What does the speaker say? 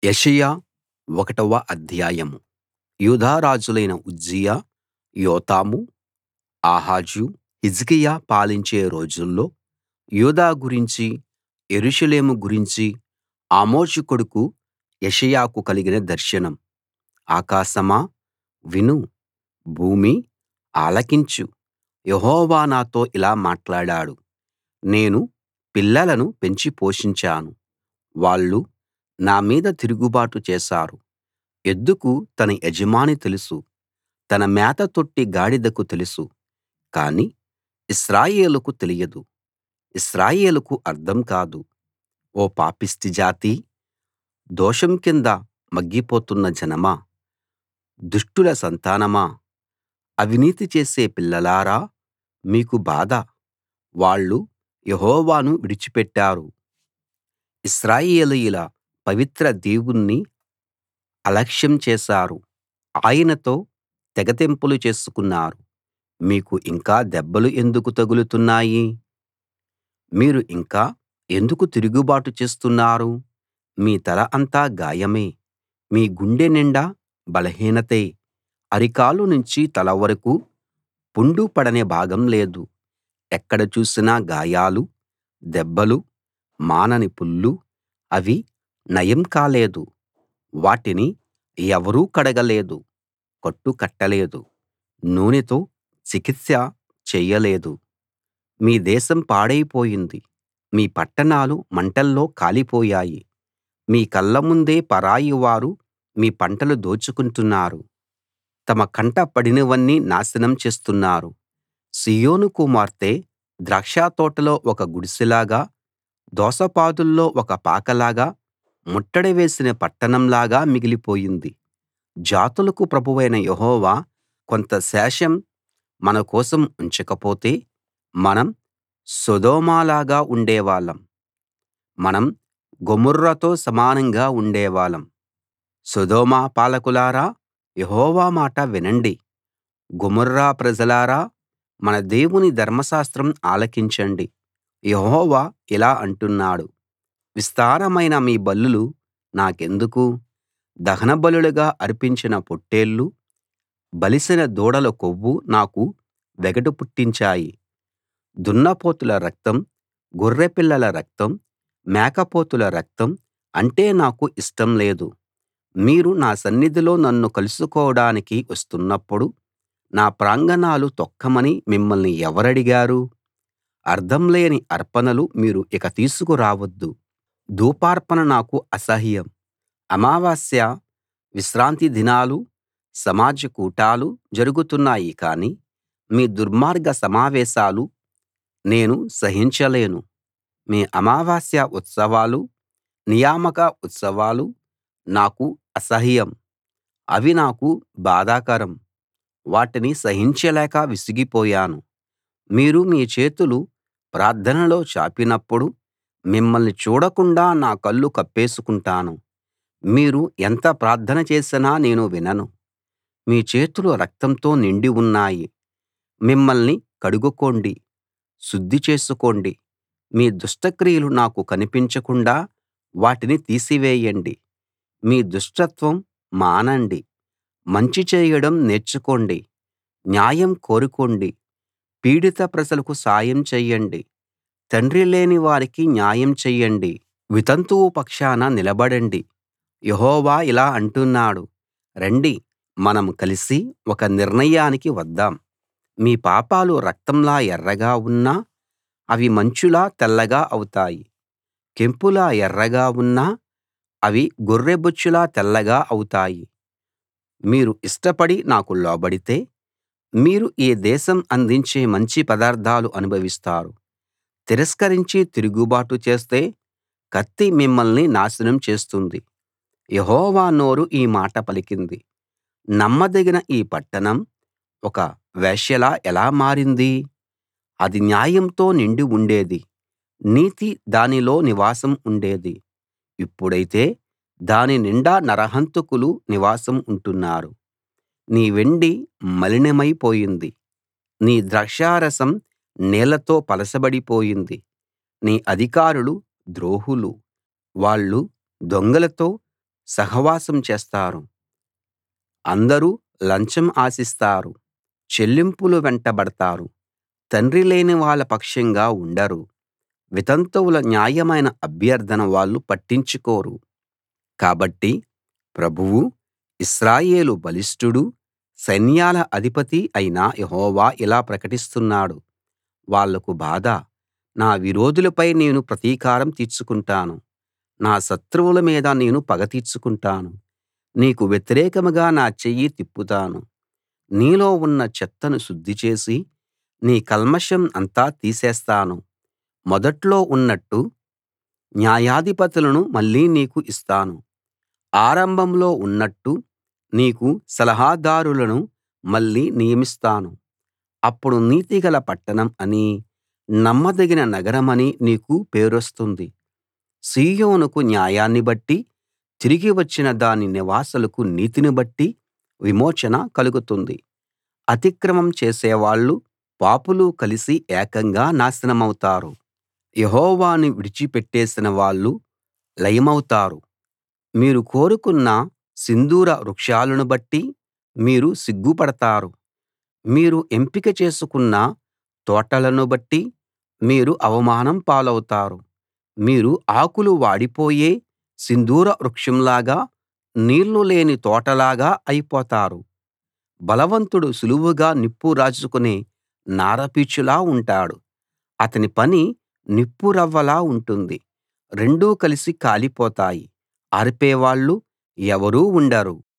యెషయా ఒకటవ అధ్యాయం యూదా రాజులైన ఉజ్జియా యోతాము ఆహాజు హిజ్కియా పాలించే రోజుల్లో యూదా గురించీ యెరూషలేము గురించీ ఆమోజు కొడుకు యెషయాకు కలిగిన దర్శనం ఆకాశమా విను భూమీ ఆలకించు యెహోవా నాతో ఇలా మాట్లాడాడు నేను పిల్లలను పెంచి పోషించాను వాళ్ళు నా మీద తిరుగుబాటు చేశారు ఎద్దుకు తన యజమాని తెలుసు తన మేత తొట్టి గాడిదకు తెలుసు కానీ ఇశ్రాయేలుకు తెలియదు ఇశ్రాయేలుకు అర్థం కాదు ఓ పాపిష్టి జాతీ దోషం కింద మగ్గిపోతున్న జనమా దుష్టుల సంతానమా అవినీతి చేసే పిల్లలారా మీకు బాధ వాళ్ళు యెహోవాను విడిచిపెట్టారు ఇశ్రాయేలీయుల పవిత్ర దేవుణ్ణి అలక్ష్యం చేశారు ఆయనతో తెగతెంపులు చేసుకున్నారు మీకు ఇంకా దెబ్బలు ఎందుకు తగులుతున్నాయి మీరు ఇంకా ఎందుకు తిరుగుబాటు చేస్తున్నారు మీ తల అంతా గాయమే మీ గుండె నిండా బలహీనతే అరికాలు నుంచి తల వరకూ పుండు పడని భాగం లేదు ఎక్కడ చూసినా గాయాలు దెబ్బలు మానని పుళ్ళు అవి నయం కాలేదు వాటిని ఎవరూ కడగలేదు కట్టు కట్టలేదు నూనెతో చికిత్స చెయ్యలేదు మీ దేశం పాడైపోయింది మీ పట్టణాలు మంటల్లో కాలిపోయాయి మీ కళ్ళ ముందే పరాయివారు మీ పంటలు దోచుకుంటున్నారు తమ కంట పడినవన్నీ నాశనం చేస్తున్నారు సీయోను కుమార్తె ద్రాక్షతోటలో ఒక గుడిసెలాగా దోసపాదుల్లో ఒక పాకలాగా ముట్టడి వేసిన పట్టణంలాగా మిగిలిపోయింది జాతులకు ప్రభువైన యెహోవా కొంత శేషం మన కోసం ఉంచకపోతే మనం సొదొమలాగా ఉండేవాళ్ళం మనం గొమొర్రాతో సమానంగా ఉండేవాళ్ళం సొదొమ పాలకులారా యెహోవా మాట వినండి గొమొర్రా ప్రజలారా మన దేవుని ధర్మశాస్త్రం ఆలకించండి యెహోవా ఇలా అంటున్నాడు విస్తారమైన మీ బలులు నాకెందుకు దహనబలులుగా అర్పించిన పొట్టేళ్లు బలిసిన దూడల కొవ్వు నాకు వెగటు పుట్టించాయి దున్నపోతుల రక్తం గొర్రెపిల్లల రక్తం మేకపోతుల రక్తం అంటే నాకు ఇష్టం లేదు మీరు నా సన్నిధిలో నన్ను కలుసుకోడానికి వస్తున్నప్పుడు నా ప్రాంగణాలు తొక్కమని మిమ్మల్ని ఎవరడిగారు అర్థం లేని అర్పణలు మీరు ఇక తీసుకురావద్దు ధూపార్పణ నాకు అసహ్యం అమావాస్య విశ్రాంతి దినాలు సమాజ కూటాలు జరుగుతున్నాయి కానీ మీ దుర్మార్గ సమావేశాలు నేను సహించలేను మీ అమావాస్య ఉత్సవాలు నియామక ఉత్సవాలు నాకు అసహ్యం అవి నాకు బాధాకరం వాటిని సహించలేక విసిగిపోయాను మీరు మీ చేతులు ప్రార్థనలో చాపినప్పుడు మిమ్మల్ని చూడకుండా నా కళ్ళు కప్పేసుకుంటాను మీరు ఎంత ప్రార్థన చేసినా నేను వినను మీ చేతులు రక్తంతో నిండి ఉన్నాయి మిమ్మల్ని కడుగుకోండి శుద్ధి చేసుకోండి మీ దుష్టక్రియలు నాకు కనిపించకుండా వాటిని తీసివేయండి మీ దుష్టత్వం మానండి మంచి చేయడం నేర్చుకోండి న్యాయం కోరుకోండి పీడిత ప్రజలకు సాయం చెయ్యండి తండ్రి లేని వారికి న్యాయం చెయ్యండి వితంతువు పక్షాన నిలబడండి యెహోవా ఇలా అంటున్నాడు రండి మనం కలిసి ఒక నిర్ణయానికి వద్దాం మీ పాపాలు రక్తంలా ఎర్రగా ఉన్నా అవి మంచులా తెల్లగా అవుతాయి కెంపులా ఎర్రగా ఉన్నా అవి గొర్రెబొచ్చులా తెల్లగా అవుతాయి మీరు ఇష్టపడి నాకు లోబడితే మీరు ఈ దేశం అందించే మంచి పదార్థాలు అనుభవిస్తారు తిరస్కరించి తిరుగుబాటు చేస్తే కత్తి మిమ్మల్ని నాశనం చేస్తుంది యెహోవా నోరు ఈ మాట పలికింది నమ్మదగిన ఈ పట్టణం ఒక వేశ్యలా ఎలా మారింది అది న్యాయంతో నిండి ఉండేది నీతి దానిలో నివాసం ఉండేది ఇప్పుడైతే దాని నిండా నరహంతకులు నివాసం ఉంటున్నారు నీ వెండి మలినమై పోయింది నీ ద్రాక్షారసం నీళ్లతో పలసబడిపోయింది నీ అధికారులు ద్రోహులు వాళ్ళు దొంగలతో సహవాసం చేస్తారు అందరూ లంచం ఆశిస్తారు చెల్లింపులు వెంటబడతారు తండ్రి లేని వాళ్ళ పక్షంగా ఉండరు వితంతువుల న్యాయమైన అభ్యర్థన వాళ్ళు పట్టించుకోరు కాబట్టి ప్రభువూ ఇశ్రాయేలు బలిష్ఠుడూ సైన్యాల అధిపతి అయిన యెహోవా ఇలా ప్రకటిస్తున్నాడు వాళ్లకు బాధ నా విరోధులపై నేను ప్రతీకారం తీర్చుకుంటాను నా శత్రువుల మీద నేను పగ తీర్చుకుంటాను నీకు వ్యతిరేకంగా నా చెయ్యి తిప్పుతాను నీలో ఉన్న చెత్తను శుద్ధి చేసి నీ కల్మషం అంతా తీసేస్తాను మొదట్లో ఉన్నట్టు న్యాయాధిపతులను మళ్ళీ నీకు ఇస్తాను ఆరంభంలో ఉన్నట్టు నీకు సలహాదారులను మళ్ళీ నియమిస్తాను అప్పుడు నీతిగల పట్టణం అనీ నమ్మదగిన నగరమనీ నీకు పేరొస్తుంది సీయోనుకు న్యాయాన్ని బట్టి తిరిగి వచ్చిన దాని నివాసులకు నీతిని బట్టి విమోచన కలుగుతుంది అతిక్రమం చేసేవాళ్ళు పాపులు కలిసి ఏకంగా నాశనమౌతారు యెహోవాను విడిచిపెట్టేసిన వాళ్ళు లయమౌతారు మీరు కోరుకున్న సింధూర వృక్షాలను బట్టి మీరు సిగ్గుపడతారు మీరు ఎంపిక చేసుకున్న తోటలను బట్టి మీరు అవమానం పాలవుతారు మీరు ఆకులు వాడిపోయే సింధూర వృక్షంలాగా నీళ్లు లేని తోటలాగా అయిపోతారు బలవంతుడు సులువుగా నిప్పు రాజుకునే నారపీచులా ఉంటాడు అతని పని నిప్పురవ్వలా ఉంటుంది రెండూ కలిసి కాలిపోతాయి ఆర్పేవాళ్ళు ఎవరూ ఉండరు